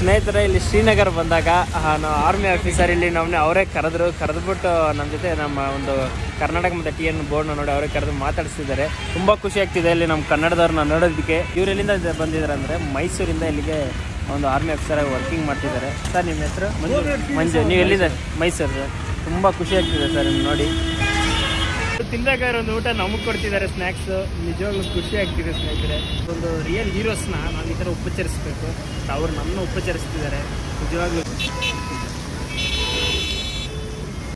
ಸ್ನೇಹಿತರೆ ಇಲ್ಲಿ ಶ್ರೀನಗರ್ ಬಂದಾಗ ಆರ್ಮಿ ಆಫೀಸರ್ ಇಲ್ಲಿ ನಮ್ಮನ್ನ ಅವರೇ ಕರೆದ್ರು ಕರೆದ್ಬಿಟ್ಟು ನಮ್ಮ ಜೊತೆ ನಮ್ಮ ಒಂದು ಕರ್ನಾಟಕ ಮತ್ತು ಟಿ ಎನ್ ಬೋರ್ಡ್ನ ನೋಡಿ ಅವರೇ ಕರೆದು ಮಾತಾಡಿಸ್ತಿದ್ದಾರೆ ತುಂಬ ಖುಷಿ ಆಗ್ತಿದೆ ಇಲ್ಲಿ ನಮ್ಮ ಕನ್ನಡದವ್ರನ್ನ ನೋಡೋದಕ್ಕೆ ಇವ್ರು ಎಲ್ಲಿಂದ ಇದು ಬಂದಿದ್ದಾರೆ ಅಂದರೆ ಮೈಸೂರಿಂದ ಇಲ್ಲಿಗೆ ಒಂದು ಆರ್ಮಿ ಆಫೀಸರ್ ಆಗಿ ವರ್ಕಿಂಗ್ ಮಾಡ್ತಿದ್ದಾರೆ ಸರ್ ನಿಮ್ಮ ಹೆಸರು ಮಂಜು ಮಂಜು ನೀವು ಎಲ್ಲಿಂದ ಮೈಸೂರು ತುಂಬ ಖುಷಿ ಆಗ್ತಿದೆ ಸರ್ ನಿಮ್ಗೆ ನೋಡಿ ತಿಂದಾಗ ಒಂದು ಊಟ ನಮಗೆ ಕೊಡ್ತಿದ್ದಾರೆ ಸ್ನ್ಯಾಕ್ಸ್ ನಿಜವಾಗ್ಲೂ ಖುಷಿ ಆಗ್ತಿದೆ ಸ್ನೇಹಿತರೆ ಒಂದು ರಿಯಲ್ ಹೀರೋಸ್ನ ನಾವು ಈ ಥರ ಉಪಚರಿಸ್ಬೇಕು ಅವ್ರು ನಮ್ಮನ್ನ ಉಪಚರಿಸ್ತಿದ್ದಾರೆ ನಿಜವಾಗ್ಲೂ